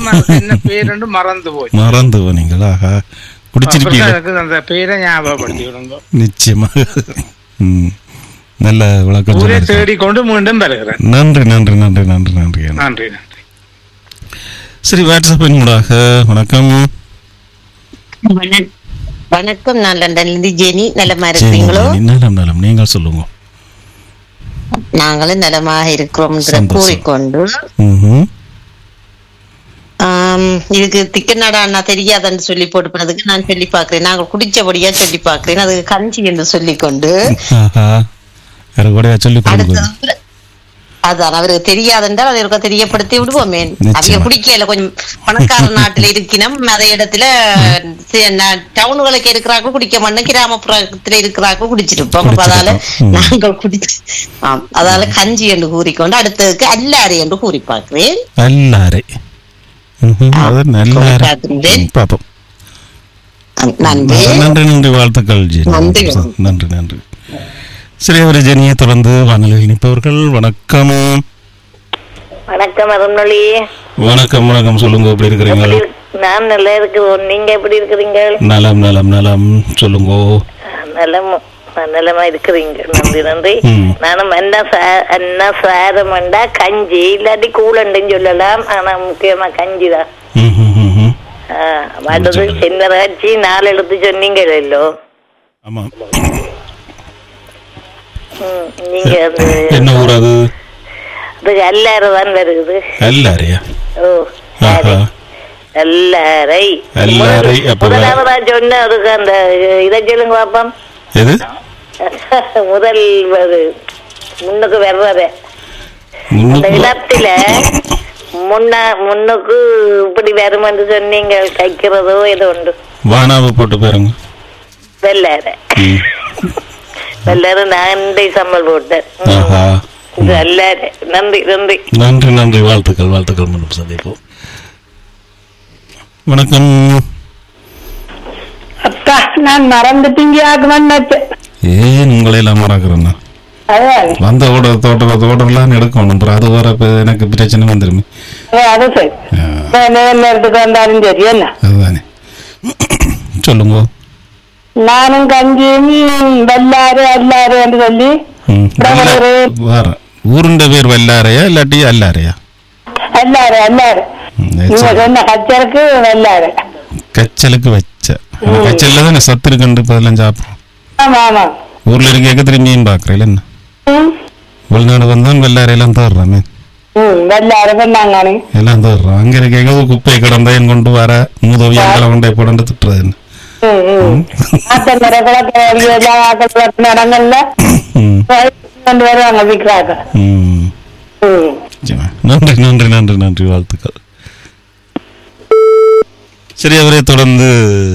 ம- என்ன பேருன்னு மறந்து போய் மறந்து போனீங்களா ஆஹா குடிச்சிருக்கீங்க எனக்கு அந்த பேரை ஞாபகப்படுத்தி விடுங்க நிச்சயமா ம் நல்ல விளக்கம் ஊரே சொல்லியிருக்கீங்க. தேடிக்கொண்டு மீண்டும் வருகிறேன் நன்றி நன்றி நன்றி நன்றி நன்றி நன்றி நன்றி சரி வாட்ஸ்அப்பின் மூடாக வணக்கம் வணக்- வணக்கம் நான் லண்டன்ல இருந்து ஜெனி நலமா சரி, இருக்கிறீங்களோ நலம் நலம் நீங்கள் சொல்லுங்க நாங்களும் நலமாக இருக்கிறோம் சந்தோஷம். கூறிக்கொண்டு ம்ஹும். ஆம், இதுக்கு திக்கநாடா அண்ணா தெரியாதுன்னு சொல்லி போட்டு போனதுக்கு நான் சொல்லி பாக்குறேன் நாங்கள் குடிச்சபடியா சொல்லி பாக்குறேன் அதுக்கு கஞ்சி என்று சொல்லிக்கொண்டு ஆஹா வேற கூட சொல்லி கொடுங்க அடுத்தது அதான் அவருக்கு தெரியாதுன்றால் அதை இருக்க தெரியப்படுத்தி விடுவோமே நிச்சயமா. அவங்க குடிக்கல கொஞ்சம் பணக்கார நாட்டுல இருக்கணும் அதே இடத்துல சி- ந- டவுனுகளுக்கு இருக்கிறாங்க குடிக்க மாட்டோம் கிராமப்புறத்துல இருக்கிறாங்க குடிச்சிருப்போம் அப்ப அதால குடிச்சிருப்போம். ம். நாங்கள் குடிச்சு ஆம் அதால கஞ்சி என்று கூறிக்கொண்டு அடுத்ததுக்கு அல்லாரி என்று கூறி பார்க்கிறேன் நல்லாரை ம்ஹும். அது நல்லாரை பார்க்கிறேன். ம், பார்ப்போம் நன்றி நன்றி நன்றி வாழ்த்துக்கள் ஜெனி நன்றி. நன்றி நன்றி சரி அவரை ஜெனியை தொடர்ந்து வானொலியில் இணைப்பவர்கள் வணக்கம் வணக்கம் அருண்மொழி வணக்கம் வணக்கம் சொல்லுங்க எப்படி இருக்கிறீங்க எப்படி இருக்கு- நான் நல்லா இருக்கிறோம் நீங்க எப்படி இருக்கிறீங்க நலம் நலம் நலம் சொல்லுங்க நலம் நலமா இருக்கிறீங்க நன்றி நன்றி ம். நானும் என்ன சா- என்ன சாரமண்டா கஞ்சி இல்லாட்டி கூலண்டுன்னு சொல்லலாம் ஆனா முக்கியமா கஞ்சி தான் ம், ம், ம், ம். அடுத்தது சின்ன காட்சி நாலு எழுத்து சொன்னீங்களோ ஆமாம் ம், நீங்க அந்த என்ன ஊர் அது அது எல்லாரும் தான் வருகுது எல்லாரையா ஓ ஆஹா எல்லாரை எல்லாரை, அப்ப வே- முதலாவதா சொன்ன அதுக்கு அந்த இதை சொல்லுங்க பாப்போம் எது முதல் ஒரு முன்னுக்கு வர்றதே அந்த முன்னுக்கு- இடத்துல முன்ன முன்னுக்கு இப்படி வருமென்று சொன்னீங்க தைக்கிறதோ ஏதோ உண்டு வானாவை போட்டு பாருங்க வெள்ளார ம். வெள்ளார நான் சம்பல் போட்டேன் ம். ஆஹா வெள்ளார நன்றி நன்றி நன்றி நன்றி வாழ்த்துக்கள் வாழ்த்துக்கள் மீண்டும் சந்திப்போம் வணக்கம் அக்கா நான் மறந்துட்டீங்க ஆகணும்னு ஏன் உங்களை எல்லாம் மறக்கிறேன்னா அதான் வந்த ஓட தோட்ட தோட்டம்லாம் எடுக்கணும் அப்புறம் அது வர இப்ப எனக்கு பிரச்சனை வந்துருமே அது சரி ஆ, நேரம் நேரத்துக்கு வந்தாலும் சரி என்ன அதுதானே சொல்லுங்க நானும் கஞ்சியும் வெள்ளாறு அல்லாறு என்று சொல்லி ம், அப்புறம் வெள்ளா- ஒரு வேற ஊருண்ட பேர் வெள்ளாரையா இல்லாட்டி அல்லாரையா அல்லாறு அல்லாறு ம், நீங்க சரி. சொன்ன கச்சருக்கு வெள்ளாறு கச்சலுக்கு வச்ச அந்த கச்சல்ல தானே சத்து இருக்குன்னு இப்ப அதெல்லாம் சாப்பிடுறோம் ஆமா ஆமா ஊர்ல இருக்க திரும்பியும் பாக்குறேன் என்ன ம், வெளிநாடு வந்தான் வெள்ளாரையெல்லாம் தர்றேன் ம் வெள்ளாறு பண்ணாங்க எல்லாம் தர்றோம் அங்க இருக்க எங்க குப்பை கிடந்தையும் கொண்டு வர மூதவியாங்களை கொண்டே போட்டு திட்டுறது என்ன ஆத்தங்கரை குளக்கரை எல்லாம் ஆத்தல் குளத்து இடங்கள்ல ம், கொண்டு வருவாங்க விற்கிறாங்க ம். ம் நிச்சயமா. நன்றி நன்றி நன்றி நன்றி வாழ்த்துக்கள் சரி அவரை தொடர்ந்து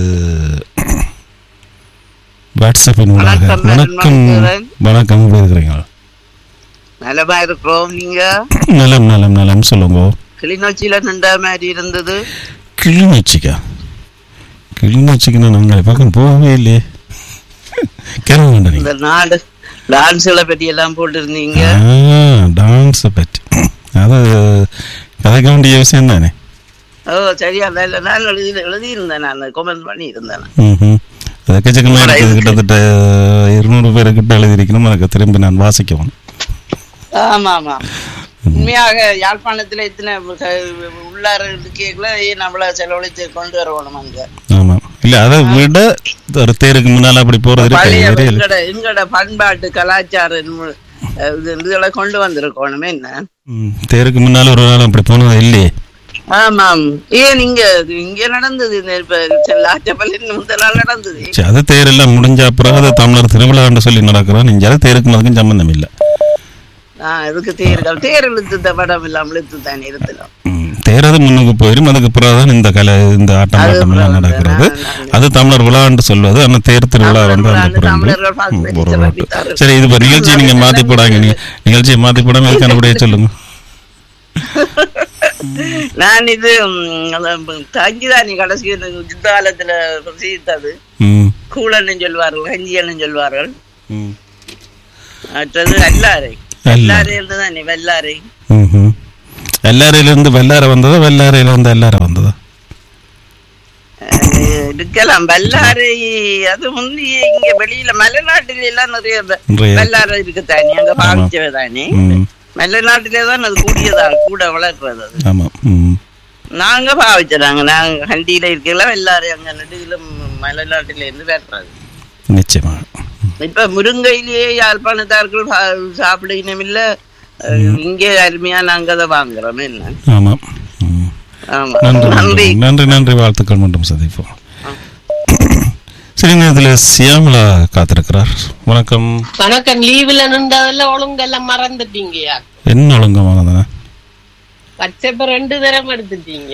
வாட்ஸ்அப்பின் ஊடாக வணக்கம், நான் வணக்கம் மனோகரன். வணக்கம் எப்படி இருக்கிறீங்க நலமா இருக்கிறோம் நீங்க நலம் நலம் நலம் சொல்லுங்க கிளிநொச்சியில நின்ற மாதிரி இருந்தது கிளிநொச்சிக்கா கிளிநொச்சிக்கு நான் உங்களை பக்கம் போகவே இல்லையே கிளம்ப வேண்டாம் இந்த நாடு டான்ஸ்களை பத்தி எல்லாம் போட்டிருந்தீங்க டான்ஸை பற்றி அது கதைக்க வேண்டிய விஷயம் தானே ஓ சரியா இல்ல நான் எழுதி எழுதியிருந்தேன் நான் கமெண்ட் பண்ணி இருந்தேன் ம்ஹும். அது எக்கச்சக்கமாக இருக்குது கிட்டத்தட்ட இருநூறு பேர் கிட்ட எழுதியிருக்கணும் எனக்கு திரும்பி நான் வாசிக்கவும் ஆமா ஆமா உண்மையாக யாழ்ப்பாணத்துல இத்தனை க- உள்ளார கேட்கல ஏன் நம்மள செலவழித்து கொண்டு வரணும் அங்க ஆமாம் இல்லை அதை விட ஒரு தேருக்கு முன்னால் அப்படி போகிறது பழைய இருக்கு எங்கட எங்கட பண்பாட்டு கலாச்சார நு- இது- இதுகளை கொண்டு வந்திருக்கணுமே என்ன ம், தேருக்கு முன்னால் ஒரு நாள் அப்படி போனது இல்லையே ஆமாம் ஏன் இங்க இங்க நடந்தது இந்த இப்ப லாச்சப்பள்ளி முதல் நாள் நடந்தது சரி, அது தேரெல்லாம் முடிஞ்ச அப்புறம் அது தமிழர் திருவிழான்னு சொல்லி நடக்கிறோம் நீங்கள் அது தேருக்கும் அதுக்கும் சம்பந்தம் இல்லை ஆஹ் இதுக்கு தேர்கள் தேர் இழுத்து படம் இல்லாம இழுத்து தானே இருக்கலாம் ம், தேரது முன்னுக்கு போயிடும் அதுக்கு பிறகு தான் இந்த கலை இந்த ஆட்டம் அது பாட்டம் எல்லாம் பிறகு நடக்கிறது நான் அது தமிழர் விழான்னு சொல்வது ஆனால் தேர் திருவிழா தமிழர் வந்து அந்த விழான்னு புறம் தமிழர்கள் பார்த்து ம், ஒரு சொல்லி நாட்டு. தரு. சரி இது இப்போ நிகழ்ச்சியை நீங்க மாத்தி போடாங்க நீங்க நிகழ்ச்சியை மாத்தி போடாம இதுக்கான விடையை சொல்லுங்க நான் இது ம், அந்த தங்கிதானி கடைசி இந்த யுத்த காலத்துல பிரசித்தது ம் கூழன்னு சொல்வார்கள் கஞ்சியன்னு சொல்வார்கள் ம் மற்றது வெள்ளாரை வெள்ளாரை. வெள்ளாரை இருந்துதானே வெள்ளாரை ம்ஹும். எல்லாரையிலிருந்து வெள்ளார வந்ததா வெள்ளாரையிலிருந்து எல்லார வந்ததா அஹ் இருக்கலாம் பல்லாறு அது முந்தி இங்க வெளியில மலைநாட்டில எல்லாம் நிறைய ப- நிறைய. பல்லாறு இருக்கு தானே அங்க பாவிச்சவ தானே ம் மலைநாட்டிலே தான் அது கூடியதா கூட வளர்றது அது ஆமாம் ம் நாங்க பாவிச்சிடாங்க நாங்க கண்டியில இருக்கலாம் எல்லாரும் அங்க நடுவில் மலைநாட்டில இருந்து வெட்டுறது நிச்சயமாக இப்ப முருங்கையிலேயே யாழ்ப்பாணத்தார்கள் சா- சாப்பிட இனம் இல்ல அஹ், இங்கே அருமையா நாங்க அதை வாங்குறோம் என்ன ஆமாம் ம் ஆமா நன்றி நன்றி நன்றி நன்றி நன்றி வாழ்த்துக்கள் மீண்டும் சந்திப்போம் சரி நேரத்தில் சியாமலா காத்திருக்கிறார் வணக்கம் வணக்கம் லீவுல நின்றதெல்லாம் ஒழுங்கெல்லாம் மறந்துட்டீங்கயா என்ன ஒழுங்கமானதுண்ணே வாட்ஸ்அப் ரெண்டு தரம் எடுத்துட்டீங்க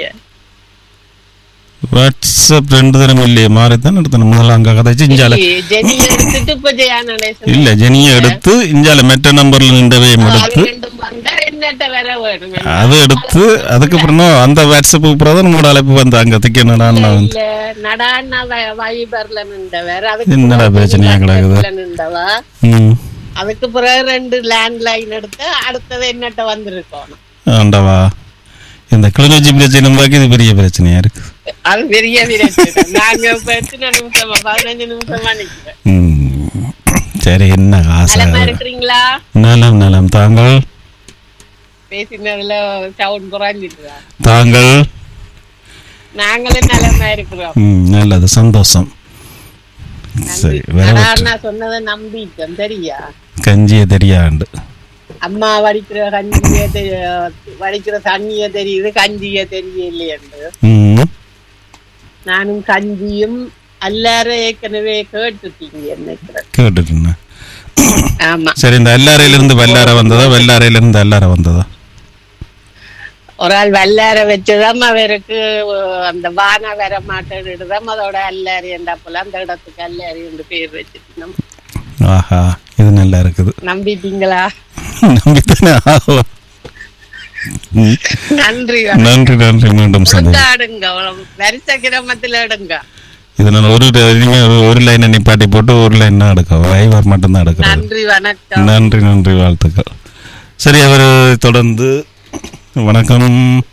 வாட்ஸ்அப் ரெண்டு தரம் இல்லையே மாறி தான் எடுத்தணும் முதல்ல அங்கே கதைச்சு இஞ்சால ஜெனி எடுத்துட்டு இப்ப ஜெயா நடேசன் இல்ல ஜெனியை எடுத்து இஞ்சால மெட்ட நம்பர்ல நின்றவையும் அது எடுத்து ரெண்டும் வந்தா என்னட்ட வர வேணும் அதை எடுத்து அதுக்கப்புறம் அப்புறம் அந்த வாட்ஸ்அப் அப்புறம் தான் உங்களோட அழைப்பு வந்து அங்க திக்க நடான்னு வந்து இல்ல நடான்னா வ- வைபர்ல நின்றவர் என்னடா பிரச்சனையா கிடக்குது? WhatsApp ல நின்றவா ம் அதுக்கு பிறகு ரெண்டு லேண்ட் லைன் எடுத்து அடுத்தது என்னட்ட வந்திருக்கோம் ஆண்டவா இந்த கிளிநொச்சி பிரச்சனை பாக்கி இது பெரிய பிரச்சனையா இருக்கு அது பெரிய பிரச்சனை நாங்க இப்ப எத்தனை நிமிஷமா பதினஞ்சு நிமிஷமா நிக்கிறேன் ம். சரி என்ன ஆசை நலமா இருக்கிறீங்களா நலம் நலம் தாங்கள் பேசினதுல சவுண்ட் குறைஞ்சிட்டுதா தாங்கள் நாங்களும் நலமா இருக்கிறோம் ம், நல்லது சந்தோஷம் சரி வேற ஆனா ஒன்று. நான் சொன்னதை நம்பிட்டேன் சரியா கஞ்சிய தெரியாண்டு அம்மா வடிக்கிற கஞ்சிய தெரி- வடிக்கிற தண்ணிய தெரியுது கஞ்சிய தெரியலையென்று ம் நானும் கஞ்சியும் எல்லாரும் ஏற்கனவே கேட்டுட்டீங்க நினைக்கிறேன் கேட்டுட்டு ஆமா சரி இந்த எல்லாரையில இருந்து வெள்ளார வந்ததா வெள்ளாரையில இருந்து எல்லார வந்ததா ஒரு ஆள் வல்லார வச்சுதான் அவருக்கு அஹ், அந்த வான வர மாட்டேன்னுதான் அதோட அல்லாரி போல அந்த இடத்துக்கு அல்லாரி என்று பேர் வச்சுட்டு ஆஹா இது நல்லா இருக்குது நம்பிட்டீங்களா நம்பித்தானே ஆகும் ம். நன்றி நன்றி நன்றி மீண்டும் ஒழுங்கா சந்திப்போம் அடுங்க வரிசை கிரமத்துல எடுங்க இது நான் ஒரு நீங்க ஒரு லைனை நிப்பாட்டி போட்டு ஒரு லைன் தான் எடுக்க வைவர் மட்டும்தான் எடுக்கிறது நன்றி வணக்கம் நன்றி நன்றி வாழ்த்துக்கள் சரி அவர் தொடர்ந்து வணக்கம்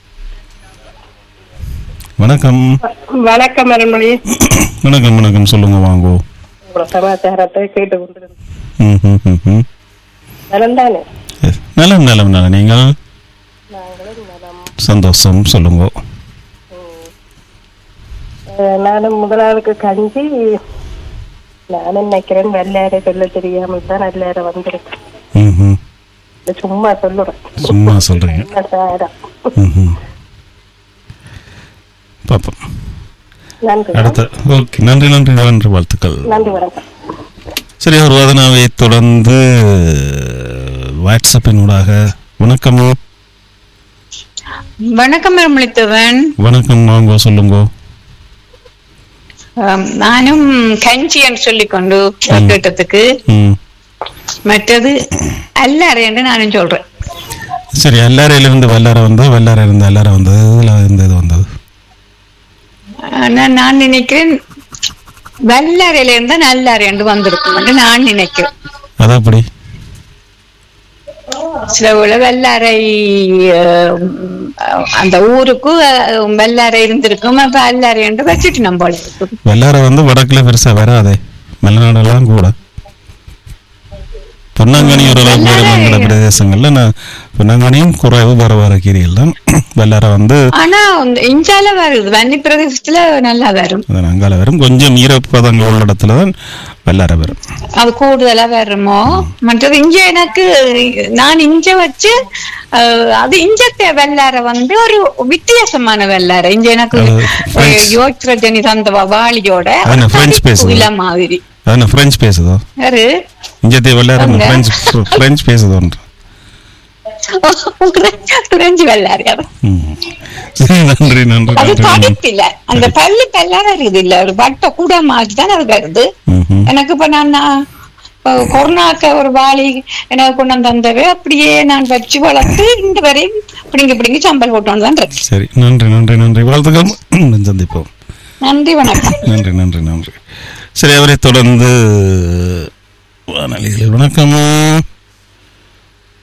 வணக்கம் வணக்கம் அருள்மொழி வணக்கம் வணக்கம் சொல்லுங்க வாங்கோ உங்களோட சமாச்சாரத்தை கேட்டு கொண்டிருந்தேன் ம் ம் ம் ம் நலந்தானே எஸ். நலம் நலம் நலம் நீங்கள் சந்தோஷம் சொல்லுங்க அஹ் நானும் முதலாவதுக்கு கஞ்சி நானும் நினைக்கிறேன் வெள்ளையார சொல்ல தெரியாமல் தான் வெள்ளையார வந்திருக்கு ம் ம் இது சும்மா சொல்லுறேன் சும்மா சொல்றீங்க என்ன சாரம் ம் ம் பார்ப்போம் நன்றி அடுத்த ஓகே நன்றி நன்றி நன்றி வாழ்த்துக்கள் நன்றி வணக்கம் சரி ஒரு வாதனாவை தொடர்ந்து வாட்ஸ்அப்பினூடாக வணக்கம் வணக்கம் பெருமளித்தவன் வணக்கம் வாங்க சொல்லுங்க நானும் கஞ்சின்னு சொல்லிக்கொண்டு கேட்டதுக்கு ம் மற்றது அல்லாறு என்று நானும் சொல்றேன் சரி எல்லாரையிலிருந்து வெள்ளார வந்தது வெள்ளார இருந்து எல்லாரும் வந்தது இதுல இந்த இது வந்தது ஆனா நான் நினைக்கிறேன் வல்லாரையில இருந்தா நல்லாறு என்று வந்திருக்கும் என்று நான் நினைக்கிறேன் அது அப்படி சில உள்ள வெள்ளாரை அஹ், அந்த ஊருக்கு அஹ், வெள்ளாரை இருந்திருக்கும் அப்ப அல்லாரை என்று வச்சுட்டு நம்ம போல இருக்கும் வெள்ளார வந்து வடக்குல பெருசா வராதே மலைநாடெல்லாம் கூட பொன்னாங்கனி ஓரளவுக்கு வரும் எங்கட பிரதேசங்கள்ல நான் பொன்னாங்கனியும் குறைவு வர வர கீரைகள் தான் வெள்ளார வந்து ஆனா இந்த இஞ்சால வருது வன்னி பிரதேசத்துல நல்லா வரும் அது அங்கால வரும் கொஞ்சம் ஈரப்பதங்கள் உள்ள இடத்துல தான் வெள்ளார வரும் அது கூடுதலா வருமோ மற்றது இங்க எனக்கு நான் இங்க வச்சு அஹ், அது இஞ்சத்தை வெள்ளார வந்து ஒரு வித்தியாசமான வெள்ளார இங்க எனக்கு அது French. யோசிரஜனி தந்த வாளியோட அது French பேசுது. இல மாதிரி அது பிரெஞ்சு பேசுதோ யாரு இஞ்சத்தை வெள்ளார அங்க. பிரெஞ்சு பிரெஞ்சு பேசுதோன்ற பிரெஞ்சு வெள்ளாரி அது ம். சரி, நன்றி நன்றி அது நன்றி படிப்பு இல்ல அந்த பள்ளி பல்லா வருது இல்ல ஒரு வட்ட கூட மாதிரி தான் அது வருது ம்ஹும். எனக்கு இப்ப நான் நான் இப்ப கொரோனாக்கு ஒரு வாளி எனக்கு கொண்டு வந்து தந்தவே அப்படியே நான் வச்சு வளர்த்து இந்த வரையும் பிடிங்க பிடிங்க சம்பல் போட்டோன்னு தான் இருக்கு சரி நன்றி நன்றி நன்றி வாழ்த்துக்கள் மீண்டும் சந்திப்போம் நன்றி வணக்கம் நன்றி நன்றி நன்றி சரி அவரை தொடர்ந்து வானொலியில் வணக்கம்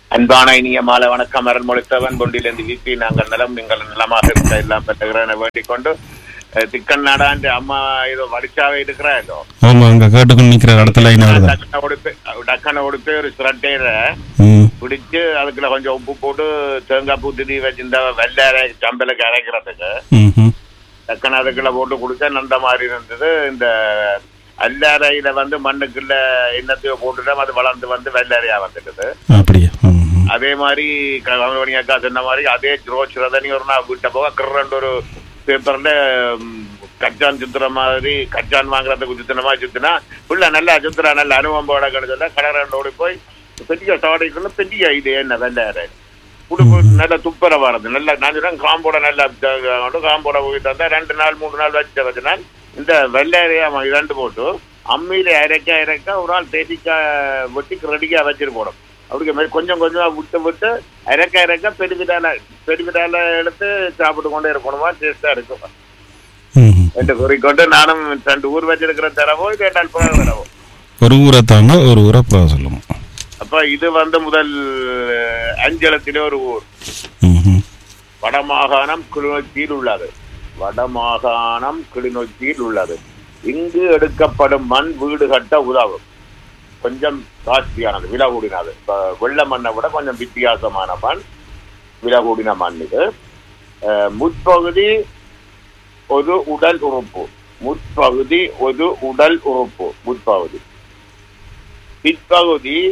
அன்பான இனிய மாலை வணக்கம் அருள்மொழித்தவன் பொண்டிலிருந்து விபி நாங்கள் நலம் நீங்கள் நலமாக இருக்க எல்லாம் பெற்றுகிறேன் வேண்டிக் கொண்டு அஹ், திக்கன் நாடாண்டு அம்மா ஏதோ வடிச்சாவே இருக்கிறா ஏதோ ஆமா அங்க கேட்டுக்கொண்டு நிக்கிற இடத்துல என்ன வருது டக்கனை உடுப்பு டக்கனை உடுப்பு ஒரு சிரட்டையில ம் பிடிச்சு அதுக்குள்ள கொஞ்சம் உப்பு போட்டு தேங்காய் பூ திரி வச்சிருந்த வெள்ளை அரை- சம்பலுக்கு அரைக்கிறதுக்கு ம் டக்கன் அதுக்குள்ள போட்டு குடிச்சா நந்த மாதிரி இருந்தது இந்த அல்லாரையில வந்து மண்ணுக்குள்ள எண்ணத்தையோ போட்டுட்டோம் அது வளர்ந்து வந்து வெள்ளரையா வந்துடுது அப்படியா ம் ம். அதே மாதிரி கமலமணி அக்கா சொன்ன மாதிரி அதே ரோஸ் ரதனி ஒரு நாள் வீட்டை போக கிரண்டு ஒரு பேப்பர்ல ம், கச்சான் சுத்துற மாதிரி கச்சான் வாங்குறதுக்கு சுத்தின மாதிரி சுத்தினா உள்ள நல்லா சுத்துறா நல்ல அனுபவம் போட கிடைச்சல கடறண்டோடு போய் பெரிய சாடைக்குள்ள பெரிய இது என்ன வெள்ளாரு உடுப்பு நல்ல துப்பர வரது நல்ல நான் சொல்றேன் காம்போட நல்லா த- காம்போட போயிட்டு வந்தா ரெண்டு நாள் மூணு நாள் வச்சு வச்சுனால் இந்த வெள்ளாரையா இரண்டு போட்டு அம்மியில இறக்க இறக்க ஒரு நாள் தேசிக்காய் வெட்டி ரெடியா வச்சிட்டு போடும் அப்படிங்க மாதிரி கொஞ்சம் கொஞ்சமா விட்டு விட்டு இறக்க இறக்க பெருவிடால பெருவிடால எடுத்து சாப்பிட்டு கொண்டே இருக்கணுமா டேஸ்டா இருக்கும் ம் ம். என்று கூறிக்கொண்டு நானும் ரெண்டு ஊர் வச்சிருக்கிற தரவோ கேட்டால் போக தரவோ ஒரு ஊரை தாங்க ஒரு ஊரை போக சொல்லுவோம் அப்ப இது வந்து முதல் அஹ், அஞ்சலத்திலே ஒரு ஊர் ம் ம். வடமாகாணம் கிளிநொச்சியில் உள்ளது வடமாகாணம் கிளிநொச்சியில் உள்ளது இங்கு எடுக்கப்படும் மண் வீடு கட்ட உதவும் கொஞ்சம் காஸ்ட்லியானது விலை கூடினது இப்ப வெள்ள மண்ணை விட கொஞ்சம் வித்தியாசமான மண் விலை கூடின மண் இது அஹ், முற்பகுதி ஒரு உடல் உறுப்பு முற்பகுதி ஒரு உடல் உறுப்பு முற்பகுதி பிற்பகுதி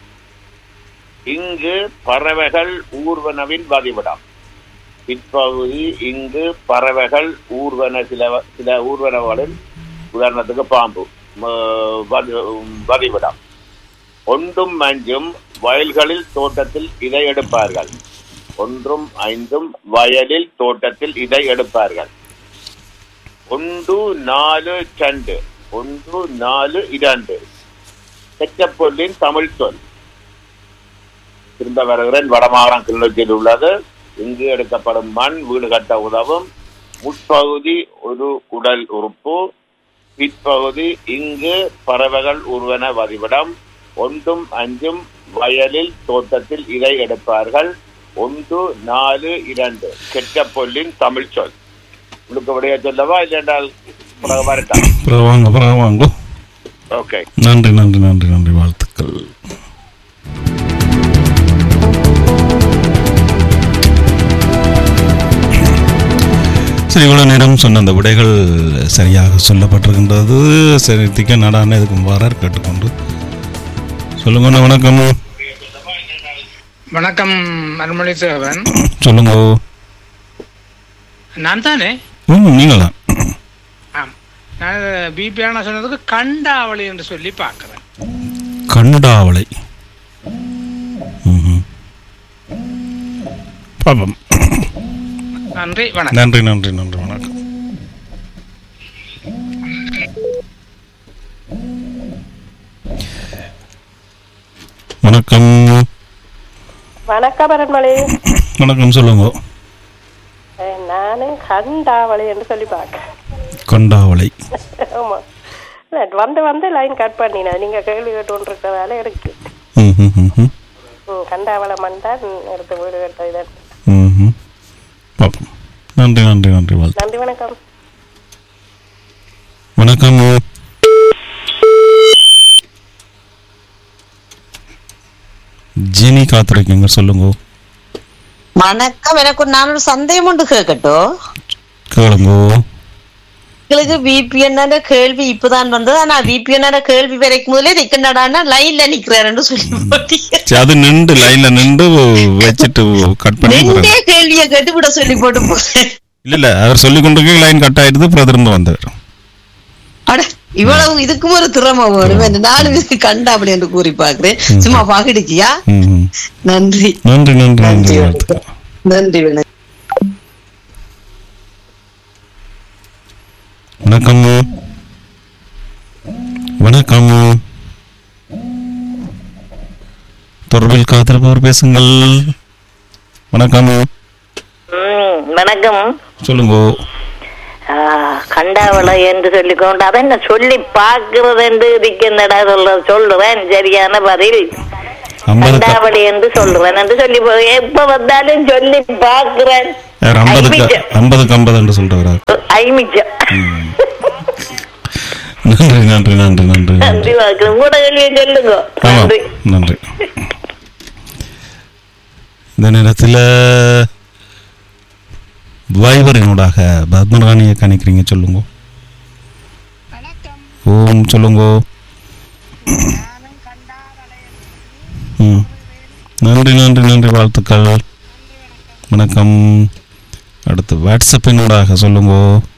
இங்கு பறவைகள் ஊர்வனவின் வதிவிடம் பிற்பகுதி இங்கு பறவைகள் ஊர்வன சில சில ஊர்வனங்களில் உதாரணத்துக்கு பாம்பு ம- வதி- வதிவிடம் ஒன்றும் அஞ்சும் வயல்களில் தோட்டத்தில் இதை எடுப்பார்கள் ஒன்றும் ஐந்தும் வயலில் தோட்டத்தில் இதை எடுப்பார்கள் ஒன்று நாலு சண்டு ஒன்று நாலு இரண்டு செச்சப்பொல்லின் தமிழ் சொல் திரும்ப வருகிறேன் வடமாகாணம் கிளிநொச்சியில் உள்ளது இங்கு எடுக்கப்படும் மண் வீடு கட்ட உதவும் முற்பகுதி ஒரு உடல் உறுப்பு பிற்பகுதி இங்கு பறவைகள் உருவன வதிவிடம் ஒன்றும் அஞ்சும் வயலில் தோட்டத்தில் இதை எடுப்பார்கள் ஒன்று நாலு இரண்டு கெட்ட பொல்லின் தமிழ் சொல் உங்களுக்கு விடைய சொல்லவா இல்லைன்றால் பிறகு வரட்டா அப்புறம் வாங்க அப்புறம் வாங்க ஓகே நன்றி நன்றி நன்றி நன்றி வாழ்த்துக்கள் சரி இவ்வளவு நேரம் சொன்ன அந்த விடைகள் சரியாக சொல்லப்பட்டிருக்கின்றது சரி திக்க நடான இதுக்கு வாரார் கேட்டுக்கொண்டு சொல்லுங்க அண்ணா, வணக்கம் வணக்கம் அருள்மொழி சேவன் சொல்லுங்க நான் தானே ம் நீங்களா ஆம் நான் பிபியான சொன்னதுக்கு கண்டாவளி என்று சொல்லி பார்க்கிறேன் கண்டாவளை ம்ஹும். பாப்போம் நன்றி வணக்கம் நன்றி நன்றி நன்றி வணக்கம் வணக்கம் வணக்கம் அரண்மலை வணக்கம் சொல்லுங்க நானும் கண்டாவளை என்று சொல்லி பார்க்க கொண்டாவளை ஆமா இல்ல, வந்து வந்து லைன் கட் பண்ணினேன் நீங்க கேள்வி கேட்டு இருக்கிறதால இருக்கு ம் ம் ம் ம் ம், கண்டாவளை மண் தான் எடுத்து வீடு கட்ட இதான் ம் ம் பார்ப்போம் நன்றி நன்றி நன்றி வாழ்த்து நன்றி வணக்கம் வணக்கம் ஜீனி காத்திருக்கீங்க சொல்லுங்க வணக்கம் எனக்கு ஒரு நான் ஒரு சந்தேகம் ஒன்று கேட்கட்டும் கேளுங்கோ எங்களுக்கு விபிஎன் கேள்வி இப்பதான் வந்தது ஆனா விபிஎன் கேள்வி வரைக்கும் முதலே நிக்கண்டாடான்னா லைன்ல நிக்கிறேன்னு சொல்லி போட்டீங்க சரி, அது நின்று லைன்ல நின்று வச்சுட்டு கட் பண்ணி ரெண்டே பிறகு- கேள்வியை கேட்டு விட சொல்லி போட்டு போறேன் இல்ல இல்ல அவர் சொல்லி கொண்டு லைன் கட் ஆயிடுது அப்புறம் திரும்ப வந்தார் அட இவ்வளவு இதுக்கும் ஒரு திறமை வேணும் இந்த நாலு பேருக்கு கண்டா அப்படி என்று கூறி பாக்குறேன் சும்மா பாக்கிடுச்சியா ம், ம். நன்றி நன்றி நன்றி நன்றி நன்றி வாழ்த்துக்கள். நன்றி வணக்கம் வணக்கம் வணக்கம் தொடர்பில் காத்திருப்பவர் பேசுங்கள் வணக்கம் ம், வணக்கம் சொல்லுங்க ஆ, கண்டாவளை என்று சொல்லிக்கொண்டு அதை என்ன சொல்லி பார்க்கிறது என்று இருக்கின்றடா சொல்ற சொல்றேன் சரியான பதில் ஐம்பது க- கண்டாவளி என்று சொல்றேன் என்று சொல்லி போ- எப்ப வந்தாலும் சொல்லி பாக்குறேன் யார் ஐம்பதுக்கு ஐமிச்சம். ஐம்பதுக்கு ஐம்பது என்று சொல்றவரா ஐமிச்சம் நன்றி நன்றி நன்றி நன்றி நன்றி நன்றி வாக்கு உங்களோட கேள்வியை சொல்லுங்க ஆமாம் நன்றி நன்றி இந்த நேரத்தில் வைபரினூடாக பத்மராணியை கணிக்கிறீங்க சொல்லுங்க ஓம் சொல்லுங்க ம் நன்றி நன்றி நன்றி வாழ்த்துக்கள் வணக்கம் அடுத்து வாட்ஸ்அப்பினூடாக சொல்லுங்க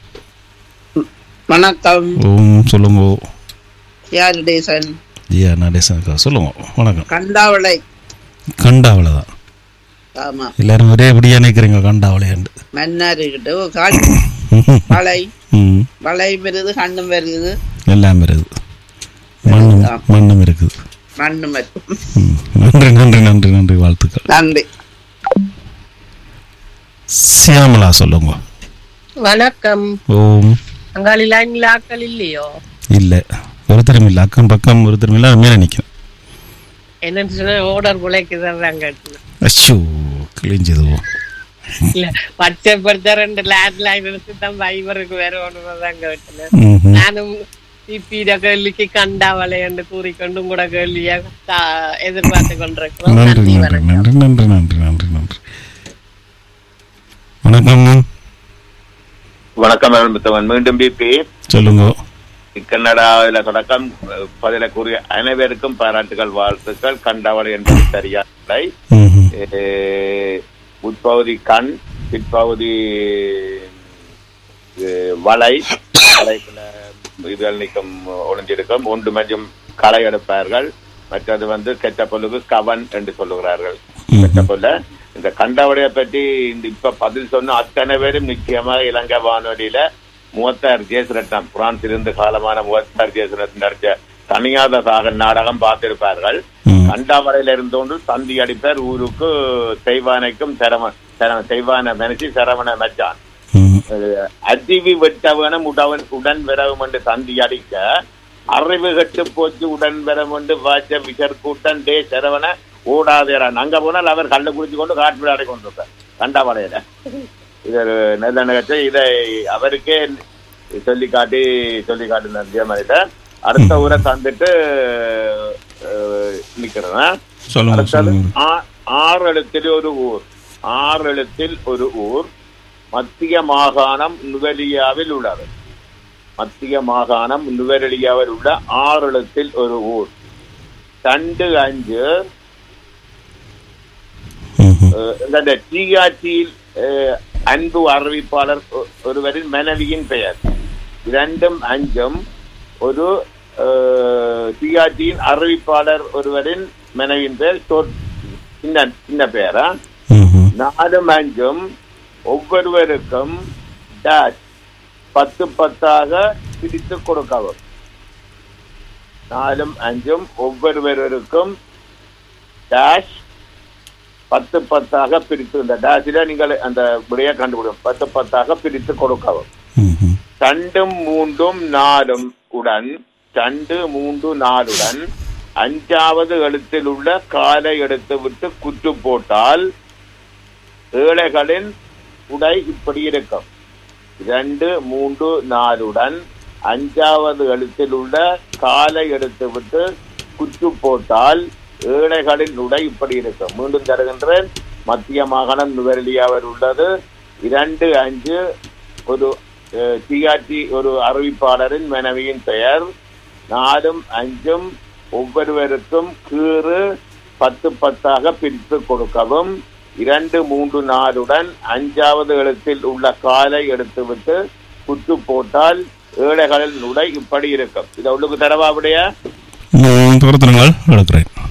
வணக்கம் ஓம் சொல்லுங்க யாரு டேசன் ஜியா நடேசனுக்கா சொல்லுங்க வணக்கம் கண்டாவளை கண்டாவளை தான் ஆமா எல்லாரும் ஒரே இப்படியா நினைக்கிறீங்க கண்டாவளையாண்டு மன்னார் கிட்ட காண் வளை ம் வளை வருது கண்ணும் வருது எல்லாம் இருக்குது மண்ணும் மண்ணும் இருக்குது மண்ணும் வரும் ம். நன்றி நன்றி நன்றி நன்றி வாழ்த்துக்கள் நன்றி சியாமலா சொல்லுங்க வணக்கம் ஓம் அங்காளி லைன்ல ஆக்கள் இல்லையோ இல்லை ஒருத்தரும் இல்லை அக்கம் பக்கம் ஒருத்தரும் இல்லை மேலே நிற்கும் என்னன்னு சொன்னா ஓடர் பிழைக்குதான் கேட்டு அச்சோ கிழிஞ்சதுவோ இல்ல பச்சைப்படுத்த ரெண்டு லேண்ட் லைன் எடுத்து தான் வைபருக்கு வேற ஒண்ணுமே தான் கேட்டேன் ம்ஹும். நானும் பிபிட கேள்விக்கு கண்டாவளை என்று கூறிக்கொண்டு கூட கேள்வியா கா- எதிர்பார்த்து கொண்டிருக்கிறோம் நன்றி நன்றி நன்றி வணக்கம் நன்றி நன்றி நன்றி நன்றி நன்றி வணக்கம் வணக்கம் அருள்மித்தவன் மீண்டும் பிபி சொல்லுங்க கன்னடாவில தொடக்கம் அஹ், பதில கூறிய அனைவருக்கும் பாராட்டுகள் வாழ்த்துக்கள் கண்டவளை என்பது சரியானதை ம்ஹும். அஹ், உட்பகுதி கண் பிற்பகுதி அஹ், வலை வலைக்குள்ள இதுகள் நீக்கம் ஒளிஞ்சிருக்கும் ஒன்று மஞ்சும் களை எடுப்பார்கள் மற்றது வந்து கெட்ட பொல்லுக்கு கவன் என்று சொல்லுகிறார்கள் கெட்ட பொல்ல இந்த கண்டவடையை பற்றி இந்த இப்ப பதில் சொன்ன அத்தனை பேரும் நிச்சயமாக இலங்கை வானொலியில மூவத்தார் ஜேசுரட்னம் பிரான்சிலிருந்து காலமான மூவத்தார் ஜேசுரட்னம் நடிச்ச தனியாத சாக நாடகம் பார்த்திருப்பார்கள் கண்டாமரையில இருந்தோண்டு தந்தி அடிப்பார் ஊருக்கு செய்வானைக்கும் சரம சரம செய்வான மனுஷி சரவண மச்சான் அஹ் அதிவி வெட்டவனும் உடவன் உடன் விரவும் என்று தந்தி அடிக்க அறிவு கட்டு போச்சு உடன் விரம் என்று வாச்ச விசர் கூட்டன் டே சரவண ஓடாதேரான் அங்க போனால் அவர் கள்ள குடிச்சு கொண்டு காட்டு விளையாடி கொண்டிருப்பார் கண்டாமலையில இது ஒரு நல்ல நிகழ்ச்சி இதை அவருக்கே சொல்லி காட்டி சொல்லி காட்டின ஜெயமணிட்ட அடுத்த ஊரை தந்துட்டு அஹ், நிக்கிறேன் சொல்லுங்க அடுத்தது சொல்லுங்க ஆ- ஆறு எழுத்தில் ஒரு ஊர் ஆறு எழுத்தில் ஒரு ஊர் மத்திய மாகாணம் நுவலியாவில் உள்ளது மத்திய மாகாணம் நுவரெலியாவில் உள்ள ஆறு எழுத்தில் ஒரு ஊர் ரெண்டு அஞ்சு அஹ், இந்த டிஆர்டியில் அன்பு அறிவிப்பாளர் ஒ- ஒருவரின் மனைவியின் பெயர் இரண்டும் அஞ்சும் ஒரு டிஆர்டியின் அறிவிப்பாளர் ஒருவரின் மனைவியின் பெயர் சொற்- சின்ன சின்ன பெயரா நாலும் அஞ்சும் ஒவ்வொருவருக்கும் டேஷ் பத்து பத்தாக பிரித்து கொடுக்கவும் நாலும் அஞ்சும் ஒவ்வொருவருக்கும் டேஷ் பத்து பத்தாக பிரித்து இந்த டேஷில நீங்கள் அந்த விடைய கண்டுபிடிக்கும் பத்து பத்தாக பிரித்து கொடுக்கவும் ரெண்டும் மூன்றும் நாலும் உடன் ரெண்டு மூன்று நாலுடன் அஞ்சாவது எழுத்தில் உள்ள காலை எடுத்து விட்டு குற்று போட்டால் ஏழைகளின் உடை இப்படி இருக்கும் இரண்டு மூன்று நாலுடன் அஞ்சாவது எழுத்தில் உள்ள காலை எடுத்து விட்டு குற்று போட்டால் ஏழைகளின் உடை இப்படி இருக்கும் மீண்டும் தருகின்றேன் மத்திய மாகாணம் நுவரெலியாவில் உள்ளது இரண்டு அஞ்சு ஒரு டிஆர்டி ஒரு அறிவிப்பாளரின் மனைவியின் பெயர் நாலும் அஞ்சும் ஒவ்வொருவருக்கும் கீறு பத்து பத்தாக பிரித்து கொடுக்கவும் இரண்டு மூன்று நாளுடன் அஞ்சாவது எழுத்தில் உள்ள காலை எடுத்துவிட்டு குத்து போட்டால் ஏழைகளின் உடை இப்படி இருக்கும் இதை உள்ளுக்கு தரவா அப்படியா பொறுத்திருங்கள் எடுக்கிறேன்